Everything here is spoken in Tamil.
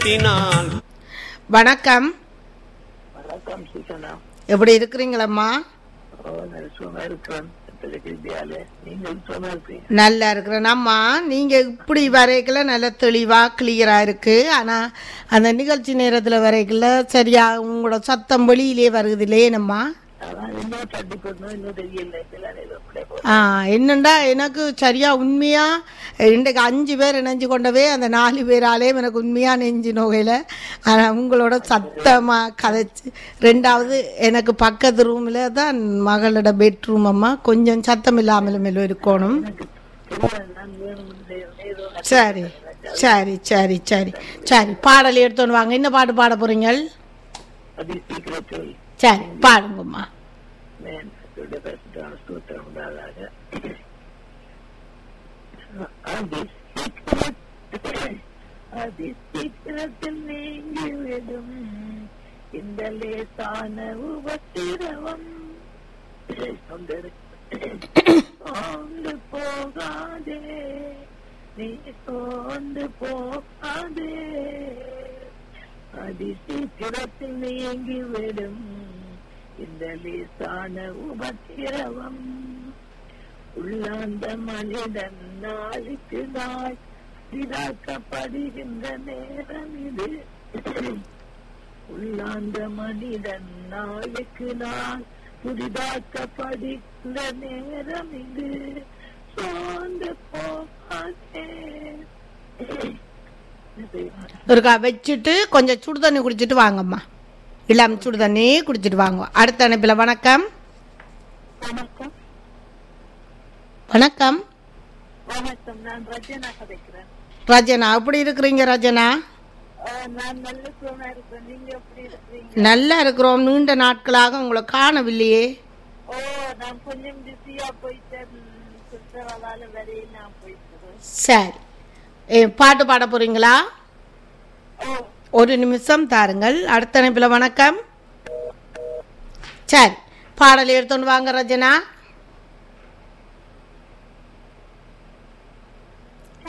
தினால் வணக்கம் வணக்கம் சூசனா எப்படி இருக்கிறீங்களம்மா ஓ நல்ல சுகமா இருக்கிறேன் வித்யாலய நீங்கள் சுகமா இருக்கீங்க நல்லா இருக்கிறேன் அம்மா நீங்கள் இப்படி வரைக்கல நல்ல தெளிவாக கிளியராக இருக்குது ஆனால் அந்த நிகழ்ச்சி நேரத்தில் வரைக்கல சரியா உங்களோட சத்தம் வெளியிலே வருது இல்லையேனம்மா அதான் இன்னும் தட்டி போடணும் இன்னும் தெரியல இதெல்லாம் ஏதோ அப்படியே போ- ஆ என்னண்டா எனக்கு சரியா உண்மையா இன்றைக்கு அஞ்சு பேர் இணைஞ்சு கொண்டவே அந்த நாலு பேராலே எனக்கு உண்மையா நெஞ்சு நோகையில் ஆனால் உங்களோட சத்தமாக கதைச்சு ரெண்டாவது எனக்கு பக்கத்து ரூமில் தான் மகளோட பெட்ரூம் அம்மா கொஞ்சம் சத்தம் இல்லாமலும் எல்லாம் இருக்கணும் தெரியாது, நான் வேணும்னு ஏதோ சரி சரி சரி சரி சரி பாடல் எடுத்துன்னு வாங்க என்ன பாட்டு பாட போறீங்க அதி சீக்கிரத்தில் சரி பாடுங்கம்மா மேன் கர்த்தருடைய பரிசுத்தமான ஸ்தோத்திரம் உண்டாதாக அதி சீக்கிரத்தில் அதி சீக்கிரத்தில் நீங்கிவிடும் இந்த லேசான உபத்திரவம் சோர்ந்து போகாதே நீ சோர்ந்து போகாதே அதி சீக்கிரத்தில் நீங்கிவிடும் இந்த லேசான உபத்திரவம் உள்ளாந்த மனிதன் நாளுக்கு நாள் இதாக்கப்படுகின்ற நேரம் இது உள்ளாந்த மனிதன் நாளுக்கு நாள் புதிதாக்கப்படுகின்ற நேரம் இது சோர்ந்து போகாதே ஒருக்கா வச்சுட்டு கொஞ்சம் சுடு தண்ணி குடிச்சிட்டு வாங்கம்மா இளம் சுடு தண்ணி குடிச்சிட்டு வாங்க அடுத்த அனுப்பில் வணக்கம் வணக்கம் வணக்கம் வணக்கம் நான் ரஜனா கதைக்கிறேன் ரஜனா எப்படி இருக்கிறீங்க ரஜனா அஹ் நான் நல்ல சுகமா இருக்கிறேன் நீங்க எப்படி இருக்கிறீங்க நல்லா இருக்கிறோம் நீண்ட நாட்களாக உங்களை காணவில்லையே ஓ நான் கொஞ்சம் பிஸியா போயிட்டேன் சுற்றுலாவால வரையே நான் போயிட்டு சரி ஏ, பாட்டு பாட போறீங்களா ஓ ஒரு நிமிஷம் தாருங்கள் அடுத்த அனுப்பில் வணக்கம் சரி பாடல் எடுத்துன்னு வாங்க ரஜனா